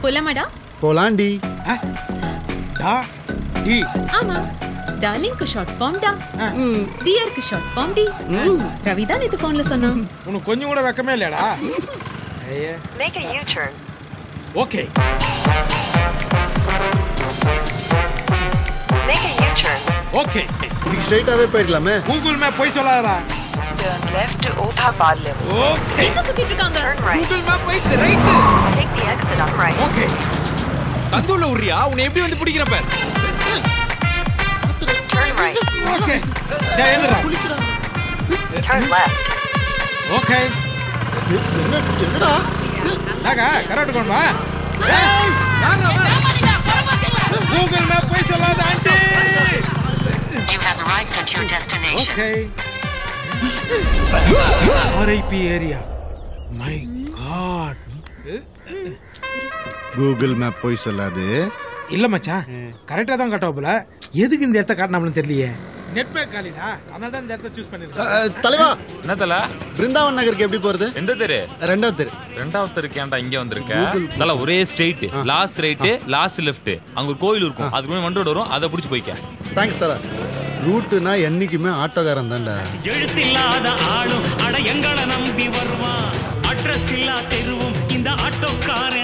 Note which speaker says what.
Speaker 1: போலாமாடா
Speaker 2: போலாண்டி
Speaker 3: டா டி
Speaker 1: ஆமா டார்லிங்க்கு short form டா
Speaker 2: ம்,
Speaker 1: டியருக்கு ஷார்ட் ஃபார்ம் டி ரவி தான் நேத்து போன்ல சொன்னான்
Speaker 3: உனக்கு கொஞ்சம் கூட வெக்கமே இல்லையாடா ஐயே
Speaker 4: Make a U-turn.
Speaker 3: Okay
Speaker 4: Make a U-turn.
Speaker 3: Okay
Speaker 2: இதுக்கு ஸ்ட்ரைட்டாவே போயிடலாமே
Speaker 3: கூகுள் மேப் போய் சொல்லாதடா
Speaker 4: Turn left to Othapadlim.
Speaker 3: Okay
Speaker 1: எங்க சுத்திட்டு இருக்காங்க
Speaker 4: Turn right.
Speaker 5: கூகுள் மேப் போயிடுச்சு right
Speaker 4: Take the exit on right.
Speaker 3: Okay
Speaker 5: தந்துள்ள உரியா உன்னை எப்படி வந்து பிடிக்கிறப்ப
Speaker 4: Turn right.
Speaker 3: ஓகே டேய் எழுந்துடா
Speaker 4: Turn left.
Speaker 3: ஓகே
Speaker 2: என்ன என்னடா
Speaker 3: நாங்க கரெக்ட் கொண்டு வா கூகுள் மேப் போய் சொல்லாத aunty
Speaker 6: You have arrived at your destination.
Speaker 3: Okay RIP area my God
Speaker 2: Google map போய் சொல்லாது
Speaker 3: இல்ல மச்சான் கரெக்டா தான் காட்டுவோம்ல எதுக்கு இந்த இடத்த காட்டினாம்னு தெரியலையே நெட் பேக் காலிடா அதனால தான் இந்த இடத்த சூஸ்
Speaker 2: அ,
Speaker 3: பண்ணிருக்கேன்
Speaker 2: அ, தலைவா
Speaker 7: என்ன தல
Speaker 2: பிருந்தாவன் நகருக்கு எப்படி போறது
Speaker 7: எந்த தெரு
Speaker 2: ரெண்டாவது தெரு
Speaker 7: ரெண்டாவது தெருக்கு ஏன்டா இங்க வந்திருக்க தல ஒரே straight last right last left அங்க ஒரு கோயில் இருக்கும் அதுக்கு முன்னாடி வண்டி வரும் அதை பிடிச்சி போய்க்க
Speaker 2: தேங்க்ஸ் தல ரூட்டுனா என்னைக்குமே ஆட்டோக்காரன் தான்டா
Speaker 8: எழுத்தில்லாத ஆளும் அட எங்களை நம்பி வருவான் அட்ரஸ் இல்லா தெருவும் இந்த ஆட்டோக்காரன்